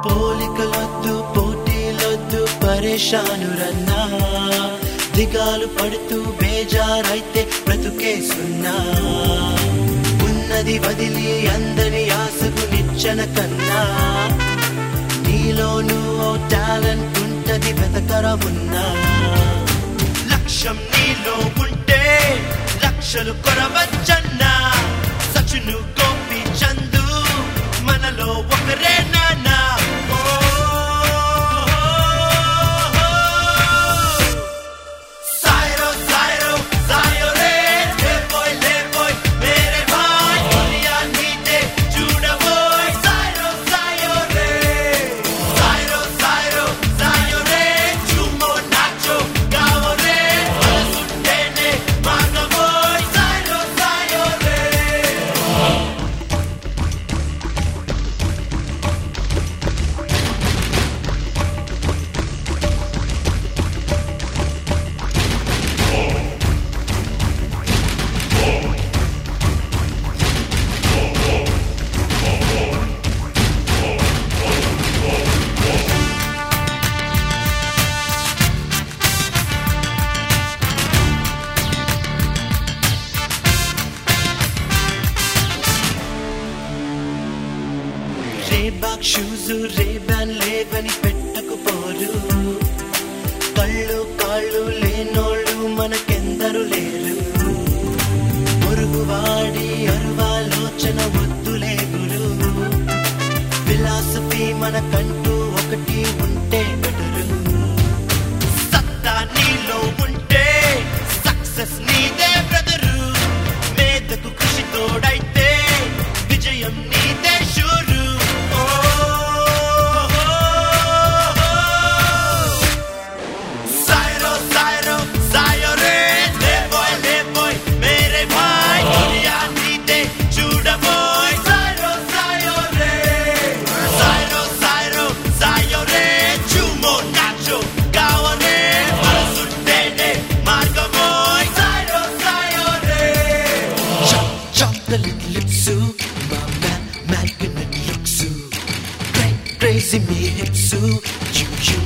పోలికలొద్దు పోటీలొద్దు పరేషాను రన్నా దిగాలు పడుతూ బేజారైతే బ్రతుకే సున్నా ఉన్నది వదిలి అందని ఆశకు నిచ్చన కన్నా నీలోనూ ఓ టాలెంట్ ఉంటది వెతకర ఉన్నా లక్ష్యం నీలో ఉంటే లక్షలు కొరవచ్చన్నా సచును గోపి చందు మనలో ఒకరే నానా ఓ, సాయరో సాయరో సాయో రే లే బోయ్ లే బోయ్ మేరే భాయ్ దునియా నీతే చూడబోయ్ సాయరో సాయో రే సాయరో సాయరో సాయో రే చుమో నాచో గావో రే మనసుంటేనే మానబోయ్ సాయరో సాయో రే రేబాక్ షూస్ రేబాన్ లేవని పెట్టకపోరు కళ్ళు కాళ్ళు లేనోళ్ళు మనకెందరు లేరు పొరుగువాడి అరువాలోచన వద్దులే గురు ఫిలాసఫీ మనకంటూ ఒకటి ఉంటే బెటరు సత్తా నీలో ఉంటే సక్సెస్ నీదే బ్రదరు మేధకు కృషి తోడైతే విజయం నీదే షూరు ఓ, సాయరో సాయరో సాయో రే లే బోయ్ లే బోయ్ మేరే భాయ్ దునియా నీదే చూడబోయ్ సాయరో సాయో రే సాయరో సాయరో సాయో రే చుమో నాచో గావో రే మనసుంటేనే మార్గమోయ్ సాయరో సాయో రే chocolate lips, my man, magnet looks, crazy me hips, you, you